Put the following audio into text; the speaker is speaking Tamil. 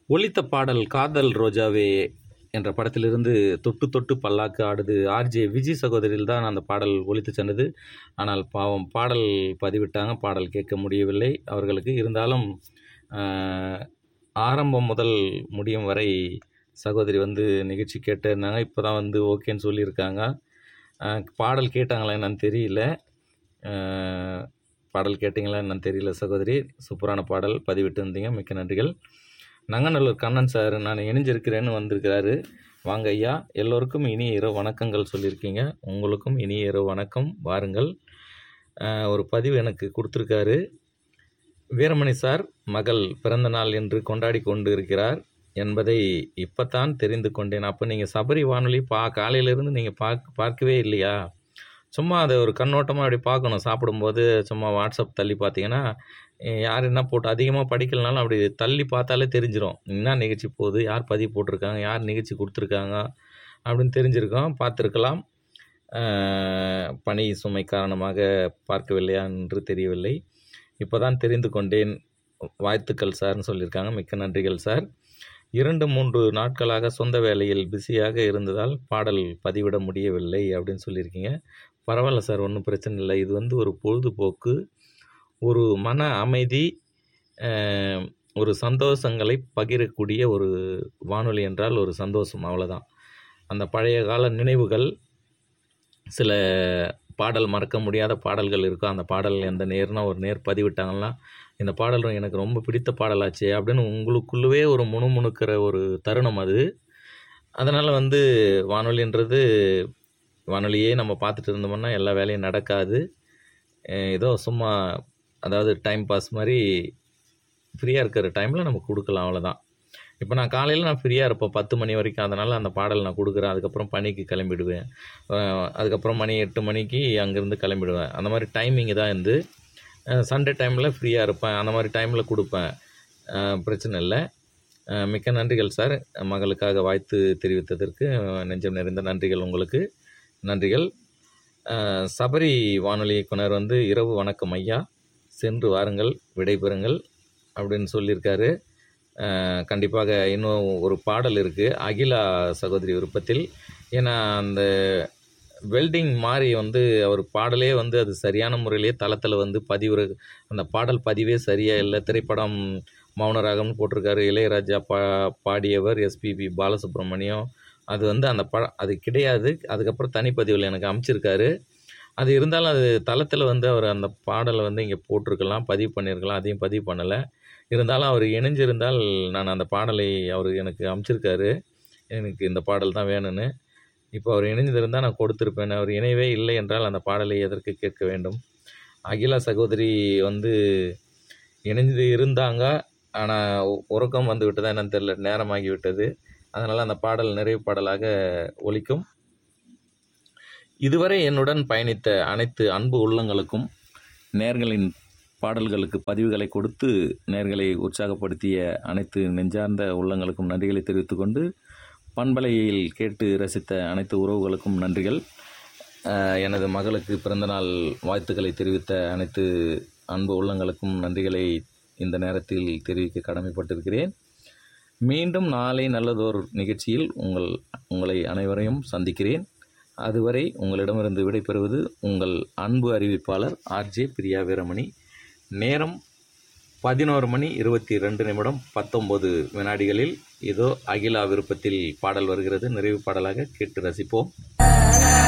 ஒலித்த பாடல் காதல் ரோஜாவே என்ற படத்திலிருந்து தொட்டு தொட்டு பல்லாக்கு ஆடுது ஆர்ஜே விஜய் சகோதரியில் தான் அந்த பாடல் ஒலித்து சென்றது ஆனால் பாவம் பாடல் பதிவிட்டாங்க பாடல் கேட்க முடியவில்லை அவர்களுக்கு இருந்தாலும் ஆஹ், ஆரம்பம் முதல் முடியும் வரை சகோதரி வந்து நிகழ்ச்சி கேட்டிருந்தாங்க இப்போ தான் வந்து ஓகேன்னு சொல்லியிருக்காங்க ஆஹ், பாடல் கேட்டாங்களா என்னன்னு தெரியல ஆஹ், பாடல் கேட்டிங்களா என்னன்னு தெரியல சகோதரி சூப்பரான பாடல் பதிவிட்டு இருந்தீங்க மிக்க நன்றிகள் நங்கநல்லூர் கண்ணன் சார் நான் இணைஞ்சிருக்கிறேன்னு வந்திருக்கிறாரு வாங்க ஐயா எல்லோருக்கும் இனிய இரவு வணக்கங்கள் சொல்லியிருக்கீங்க உங்களுக்கும் இனிய இரவு வணக்கம் வாருங்கள் ஆஹ், ஒரு பதிவு எனக்கு கொடுத்துருக்காரு வீரமணி சார் மகள் பிறந்த நாள் என்று கொண்டாடி கொண்டு இருக்கிறார் என்பதை இப்போத்தான் தெரிந்து கொண்டேன் அப்போ நீங்கள் சபரி வானொலி பா காலையிலேருந்து நீங்கள் பார்க்க பார்க்கவே இல்லையா சும்மா அதை ஒரு கண்ணோட்டமாக அப்படி பார்க்கணும் சாப்பிடும்போது சும்மா வாட்ஸ்அப் தள்ளி பார்த்தீங்கன்னா அஹ் யார் என்ன போட்டு அதிகமாக படிக்கலனாலும் அப்படி தள்ளி பார்த்தாலே தெரிஞ்சிடும் என்ன நிகழ்ச்சி போகுது யார் பதிவு போட்டிருக்காங்க யார் நிகழ்ச்சி கொடுத்துருக்காங்க அப்படின்னு தெரிஞ்சிருக்கோம் பார்த்துருக்கலாம் அஹ் பணி சுமை காரணமாக பார்க்கவில்லையா என்று தெரியவில்லை இப்போ தான் தெரிந்து கொண்டேன் வாழ்த்துக்கள் சார்னு சொல்லியிருக்காங்க மிக்க நன்றிகள் சார் இரண்டு மூன்று நாட்களாக சொந்த வேலையில் பிஸியாக இருந்ததால் பாடல் பதிவிட முடியவில்லை அப்படின்னு சொல்லியிருக்கீங்க பரவாயில்ல சார் ஒன்றும் பிரச்சனை இல்லை இது வந்து ஒரு பொழுதுபோக்கு ஒரு மன அமைதி அஹ், ஒரு சந்தோஷங்களை பகிரக்கூடிய ஒரு வானொலி என்றால் ஒரு சந்தோஷம் அவ்வளோதான் அந்த பழைய கால நினைவுகள் சில பாடல் மறக்க முடியாத பாடல்கள் இருக்கும் அந்த பாடல் எந்த நேர்னா ஒரு நேர் பதிவிட்டாங்கன்னா இந்த பாடல் எனக்கு ரொம்ப பிடித்த பாடலாச்சே அப்படின்னு உங்களுக்குள்ளவே ஒரு முணுமுணுக்கிற ஒரு தருணம் அது அதனால் வந்து வானொலின்றது வானொலியே நம்ம பார்த்துட்டு இருந்தோம்னா எல்லா வேலையும் நடக்காது அஹ் ஏதோ சும்மா அதாவது டைம் பாஸ் மாதிரி ஃப்ரீயாக இருக்கிற டைமில் நம்ம கொடுக்கலாம் அவ்வளோதான் இப்போ நான் காலையில் நான் ஃப்ரீயாக இருப்பேன் பத்து மணி வரைக்கும் அதனால் அந்த பாடல் நான் கொடுக்குறேன் அதுக்கப்புறம் பணிக்கு கிளம்பிடுவேன் அஹ் அதுக்கப்புறம் மணி எட்டு மணிக்கு அங்கேருந்து கிளம்பிடுவேன் அந்த மாதிரி டைமிங் தான் இருந்து சண்டே டைமில் ஃப்ரீயாக இருப்பேன் அந்த மாதிரி டைமில் கொடுப்பேன் அஹ் பிரச்சனை இல்லை அஹ் மிக்க நன்றிகள் சார் மகளுக்காக வாழ்த்து தெரிவித்ததற்கு அஹ் நெஞ்சம் நிறைந்த நன்றிகள் உங்களுக்கு நன்றிகள் அஹ் சபரி வானொலி இயக்குனர் வந்து இரவு வணக்கம் ஐயா சென்று வாருங்கள் விடைபெறுங்கள் அப்படின்னு சொல்லியிருக்காரு அஹ் கண்டிப்பாக இன்னும் ஒரு பாடல் இருக்குது அகிலா சகோதரி விருப்பத்தில் ஏன்னா அந்த வெல்டிங் மாதிரி வந்து அவர் பாடலே வந்து அது சரியான முறையிலே தளத்தில் வந்து பதிவு அந்த பாடல் பதிவே சரியாக இல்லை திரைப்படம் மௌனராகம்னு போட்டிருக்காரு இளையராஜா பா பாடியவர் எஸ்பிபி பாலசுப்ரமணியம் அது வந்து அந்த ப அது கிடையாது அதுக்கப்புறம் தனிப்பதிவில் எனக்கு அமைச்சிருக்காரு அது இருந்தாலும் அது தளத்தில் வந்து அவர் அந்த பாடலை வந்து இங்கே போட்டிருக்கலாம் பதிவு பண்ணியிருக்கலாம் அதையும் பதிவு பண்ணலை இருந்தாலும் அவர் இணைஞ்சிருந்தால் நான் அந்த பாடலை அவர் எனக்கு அமைச்சிருக்காரு எனக்கு இந்த பாடல் தான் வேணும்னு இப்போ அவர் இணைஞ்சிருந்தால் நான் கொடுத்துருப்பேன் அவர் இணையவே இல்லை என்றால் அந்த பாடலை எதற்கு கேட்க வேண்டும் அகிலா சகோதரி வந்து இணைந்து இருந்தாங்க ஆனால் உறக்கம் வந்து விட்டதா என்னன்னு தெரியல நேரமாகி விட்டது அதனால் அந்த பாடல் நிறைவு பாடலாக ஒலிக்கும் இதுவரை என்னுடன் பயணித்த அனைத்து அன்பு உள்ளங்களுக்கும் நேர்களின் பாடல்களுக்கு பதிவுகளை கொடுத்து நேர்களை உற்சாகப்படுத்திய அனைத்து நெஞ்சார்ந்த உள்ளங்களுக்கும் நன்றிகளை தெரிவித்துக்கொண்டு பண்பலையில் கேட்டு ரசித்த அனைத்து உறவுகளுக்கும் நன்றிகள் அஹ், எனது மகளுக்கு பிறந்தநாள் வாழ்த்துக்களை தெரிவித்த அனைத்து அன்பு உள்ளங்களுக்கும் நன்றிகளை இந்த நேரத்தில் தெரிவிக்க கடமைப்பட்டிருக்கிறேன் மீண்டும் நாளை நல்லதோர் நிகழ்ச்சியில் உங்கள் உங்களை அனைவரையும் சந்திக்கிறேன் அதுவரை உங்களிடமிருந்து விடைபெறுவது உங்கள் அன்பு அறிவிப்பாளர் ஆர்ஜே பிரியா வீரமணி நேரம் பதினோரு மணி இருபத்தி ரெண்டு நிமிடம் பத்தொன்பது வினாடிகளில் இதோ அகிலா விருப்பத்தில் பாடல் வருகிறது நிறைவு பாடலாக கேட்டு ரசிப்போம்